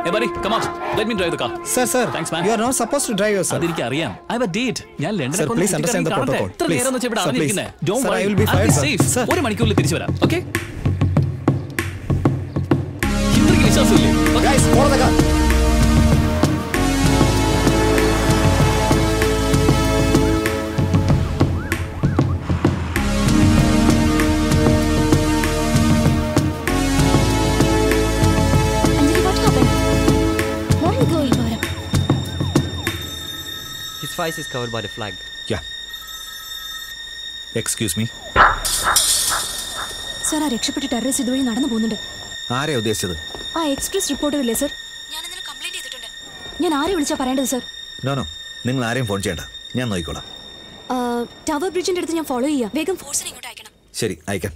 Hey buddy, come on. Let me drive the car. Sir, sir, Thanks, man. you are not supposed to drive yourself. അതെനിക്ക് അറിയാം I have A date ഞാൻ ലണ്ടനിൽ Sir, please understand the protocol. ഇത്ര Please. നേരം വെച്ച് ഇവിടെ Sir, please. അറിഞ്ഞിരിക്കുന്നത് don't Sir, I worry will be fired, sir. Safe Sir. ഒരു മണിക്കൂറിൽ തിരിച്ചു വരാം ഓക്കെ ഇത്രയ്ക്ക് വിശ്വാസമില്ലേ Guys, follow the car. Anjali, what happened? What are you going for? His face is covered by the flag. Yeah. Excuse me sir ആ രക്ഷപ്പെട്ട terrorist ഇതുവഴി നടന്നു പോകുന്നുണ്ട് ആരെയാ ഉദ്ദേശിച്ചത് ആ എക്സ്പ്രസ് റിപ്പോർട്ടർ ഇല്ലേ സർ ഞാൻ ഇന്നലെ കംപ്ലൈന്റ് ചെയ്തിട്ടുണ്ട് ഞാൻ ആരെ വിളിച്ചാ പറയേണ്ടത് സർ നോ നോ നിങ്ങൾ ആരെയും ഫോൺ ചെയ്യണ്ട ഞാൻ നോക്കിക്കോളാം ടവർ ബ്രിഡ്ജിന്റെ അടുത്ത് ഞാൻ ഫോളോ ചെയ്യാം വേഗം ഫോഴ്സിനെ ഇങ്ങോട്ട് അയക്കണം ശരി അയക്കാം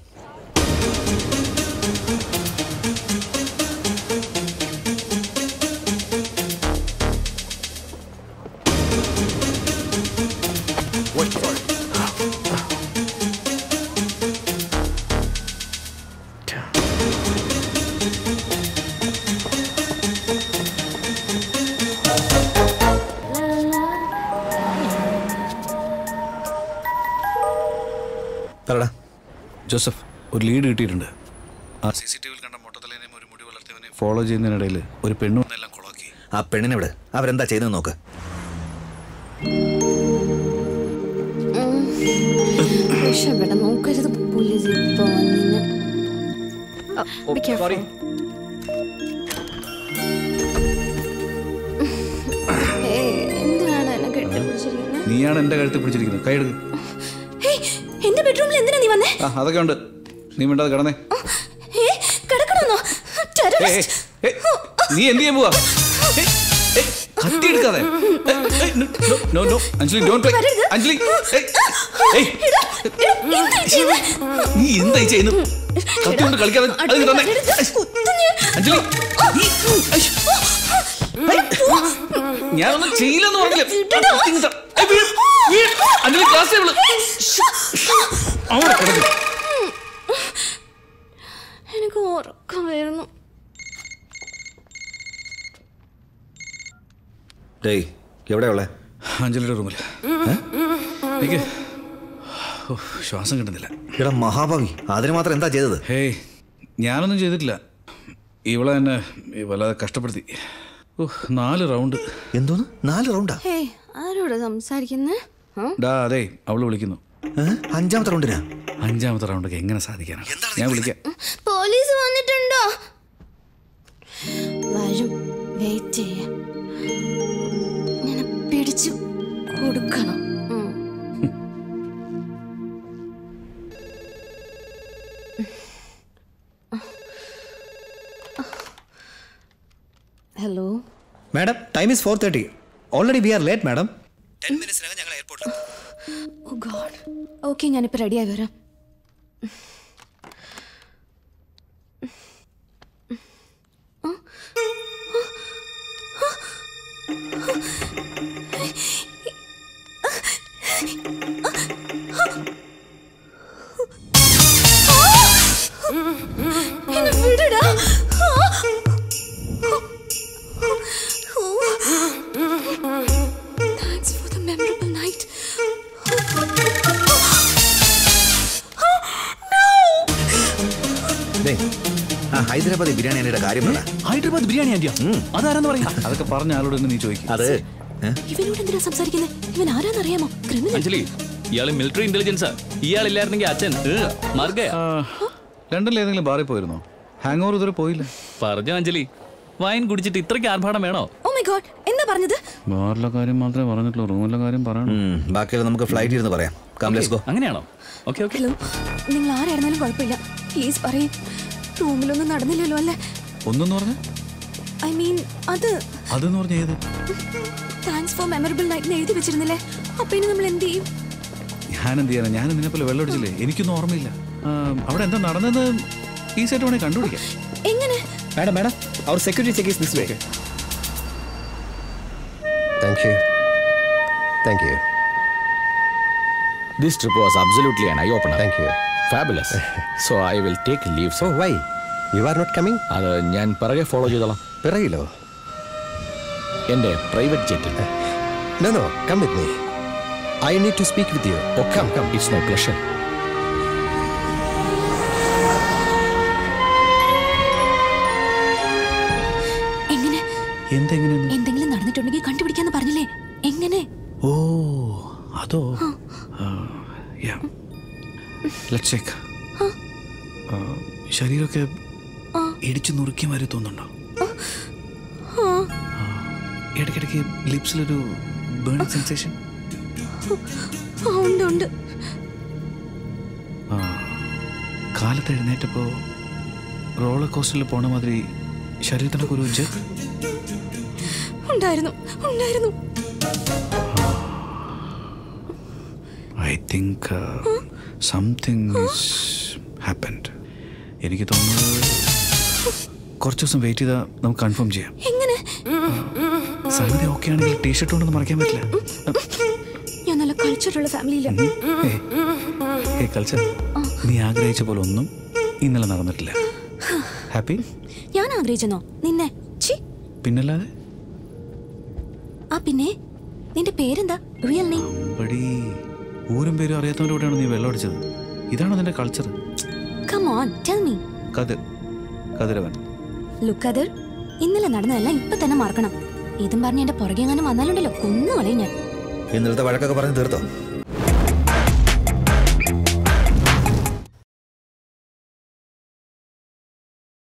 പറടാ ജോസഫ് ഒരു ലീഡ് കിട്ടിയിട്ടുണ്ട് ആ സി സി ടി വിയിൽ കണ്ട മൊട്ടത്തലേനെയും ഒരു മുടി വളർത്തിയവനെ ഫോളോ ചെയ്യുന്നതിനിടയിൽ ഒരു പെണ്ണു വന്നെല്ലാം കൊളാക്കി ആ പെണ്ണിനെ വിട് അവരെന്താ ചെയ്തെന്ന് നോക്ക് രക്ഷപ്പെടാൻ നോക്കരുത് പോലീസ് ഇപ്പൊ വന്നിന് Sorry. എന്തിനാണ് എന്നെ കെട്ടിപ്പിടിച്ചിരിക്കുന്നത് നീയാണ് എൻ്റെ കഴുത്തിൽ പിടിച്ചിരിക്കുന്നത് കൈയെടുക്ക് ഹേയ്, എന്റെ ബെഡ്റൂമിൽ എന്തിനാ നീ വന്നേ ആ അതൊക്കെ ഉണ്ട് നീ മിണ്ടാതെ കിടന്നേ ഏ കിടക്കണമെന്നോ ഏയ്, ടെററിസ്റ്റ് ഏയ്, ഏയ്, നീ എന്ത് ചെയ്യാൻ പോവാ ഏയ്, ഏയ്, കത്തി എടുക്കാതെ ഏയ്, ഏയ്, no, no, no, no. Anjali don't play വരരുത്. അഞ്ജലി ഏയ്, ഏയ്, എടാ, എടാ, എന്താ ഈ ചെയ്യുന്നേ? നീ എന്തായി ചെയ്യുന്നു കത്തി കൊണ്ട് കളിക്കാതെ അത് ഇങ്ങ് തന്നെ വരരുത്, കുത്തു ഞാൻ. അഞ്ജലി നീ- അയ്യോ. ഞാനൊന്നും ചെയ്യില്ലെന്ന് പറഞ്ഞില്ലേ വിടടാ. കത്തി ഇങ്ങ് താ. ഏയ്, വീഴ്, വീഴ്. അഞ്ജലി ക്ലാസ് ടേബിള് അവിടെ കിടക്കും എനിക്ക് ഉറക്കം വരുന്നു ഡേയ് എവിടെയുള്ളേ അഞ്ജലിയുടെ റൂമിൽ എനിക്ക് ഓ, ശ്വാസം കിട്ടുന്നില്ല എടാ മഹാഭാവി അതിന് മാത്രം എന്താ ചെയ്തത് ഹേയ് ഞാനൊന്നും ചെയ്തിട്ടില്ല ഇവളെ എന്നെ വല്ലാതെ കഷ്ടപ്പെടുത്തി ഓ നാല് റൗണ്ട് എന്തോന്ന് നാല് റൗണ്ടാ ഹേ ആരോടാ സംസാരിക്കുന്നേ ഡാ അതെ അവള് വിളിക്കുന്നു ഏ? അഞ്ചാമത്തെ റൗണ്ടിനാ അഞ്ചാമത്തെ റൗണ്ടൊക്കെ എങ്ങനെ സാധിക്കാനാണ് ഞാൻ വിളിക്കാം പോലീസ് വന്നിട്ടുണ്ടോ വരും വെയിറ്റ് ചെയ്യാം ഞാൻ പിടിച്ചു കൊടുക്കണം ഉം. Hello Madam, time is 4.30. Already we are late, madam. Oh God okay ഞാനിപ്പോൾ റെഡിയായി വരാം എന്നെ വിടടാ thanks for the memorable night ഡേയ് ആ ഹൈദരാബാദി ബിരിയാണിയുടെ കാര്യം പറ ഹൈദരാബാദ് ബിരിയാണി ആന്റിയാ അതാരെന്ന് പറയാ അതൊക്കെ പറഞ്ഞ ആളോട് തന്നെ നീ ചോദിക്കും അത് ഏ? ഇവനോട് എന്തിനാ സംസാരിക്കുന്നത് ഇവൻ ആരാന്നറിയാമോ ക്രിമിനൽ അഞ്ജലി ഇയാള് മിലിറ്ററി ഇന്റലിജൻസാ ഇയാളില്ലായിരുന്നെങ്കിൽ അച്ഛൻ മാർഗയ ലണ്ടനിൽ ഏതെങ്കിലും ബാറിൽ പോയിരുന്നോ ഹാങ് ഓവർ ഇതുവരെ പോയില്ല പറഞ്ഞു അഞ്ജലി വൈൻ കുടിച്ചിട്ട് ഇത്രയ്ക്ക് ആർഭാടം വേണോ ഓ മൈ ഗോഡ് എന്താ പറഞ്ഞത് ബാറിലെ കാര്യം മാത്രമേ പറഞ്ഞിട്ടുള്ളൂ റൂമിലെ കാര്യം പറയണം ഉം, ബാക്കിയുള്ള നമുക്ക് ഫ്ലൈറ്റ് ഇരുന്ന് പറയാം കം ലെറ്റ്സ് ഗോ അങ്ങനെയാണോ ഓക്കെ ഓക്കെ ഹലോ നിങ്ങൾ ആരായിരുന്നാലും കുഴപ്പമില്ല പ്ലീസ് പറയും റൂമിലൊന്നും നടന്നില്ലല്ലോ അല്ലേ ഒന്നെന്ന് പറഞ്ഞ ഐ മീൻ അത് അതെന്ന് പറഞ്ഞ ഏത് താങ്ക്സ് ഫോർ മെമ്മറബിൾ നൈറ്റ് എഴുതി വെച്ചിരുന്നില്ലേ അപ്പൊ ഇനി നമ്മൾ എന്ത് ചെയ്യും ഞാൻ എന്ത് ചെയ്യാനാ ഞാൻ നിന്നെ പോലെ വെള്ളം അടിച്ചില്ലേ എനിക്കൊന്നും ഓർമ്മയില്ല ആ, അവിടെ എന്താ നടന്നെന്ന് ഈ സെറ്റ് വേണേ കണ്ടുപിടിക്കാം എങ്ങനെ Madam, madam, our security check is this way. Thank you. Thank you. This trip was absolutely an eye-opener. Thank you. Fabulous. so I will take leave. So why? You are not coming? അത് ഞാൻ പിറകെ follow ചെയ്തോളാം പിറകിലോ എൻ്റെ private ജെറ്റിൽ No, no, come with me. I need to speak with you. Oh, come, come. It's my pleasure എങ്ങനെ എന്തെങ്ങനെയെന്ന് എന്തെങ്കിലും നടന്നിട്ടുണ്ടെങ്കിൽ കണ്ടുപിടിക്കാന്ന് പറഞ്ഞില്ലേ എങ്ങനെ ഓ അതോ ലെറ്റ് ചെക്ക് ശരീരമൊക്കെ ഇടിച്ചു നുറുക്കിയ മാതിരി തോന്നുന്നുണ്ടോ ആ, ഇടയ്ക്കിടയ്ക്ക് ലിപ്സിലൊരു ബേണിംഗ് സെൻസേഷൻ ആ, ഉണ്ട് ഉണ്ട് കാലത്ത് എഴുന്നേറ്റപ്പോൾ റോളർ കോസ്റ്ററിൽ പോണ മാതിരി ശരീരത്തിനൊക്കെ ഒരു ജെറ്റ് ഉണ്ടായിരുന്നു ഉണ്ടായിരുന്നു ഐ തിങ്ക് സംതിങ് ഹാപ്പൻഡ് എനിക്ക് തോന്നുന്നത് കുറച്ച് ദിവസം വെയിറ്റ് ചെയ്താൽ നമുക്ക് കൺഫേം ചെയ്യാം എങ്ങനെ സംഗതി ഓക്കെ ആണെങ്കിൽ ടീഷർട്ട് കൊണ്ടൊന്നും മറക്കാൻ പറ്റില്ല ഞാൻ നല്ല കൾച്ചറുള്ള ഫാമിലിയിലാണ് ഏ കൾച്ചർ നീ ആഗ്രഹിച്ച പോലെ ഒന്നും ഇന്നലെ നടന്നിട്ടില്ല ഹാപ്പി ഞാൻ ആഗ്രഹിച്ചെന്നോ നിന്നെ ഛി പിന്നല്ലാതെ ആ പിന്നെ നിന്റെ പേരെന്താ റിയൽ നെയിം അമ്പടി ഊരും പേരും അറിയാത്തവൻ്റെ കൂടെയാണ് നീ വെള്ളം അടിച്ചത് ഇതാണോ നിന്റെ culture come on tell me Kathir Kathiravan look other ഇന്നലെ നടന്നതെല്ലാം ഇപ്പൊ തന്നെ മറക്കണം ഇതും പറഞ്ഞ് എന്റെ പുറകെ എങ്ങാനും വന്നാലുണ്ടല്ലോ കൊന്നു കളയും ഞാൻ ഇന്നലത്തെ വഴക്കൊക്കെ പറഞ്ഞ് തീർത്തോ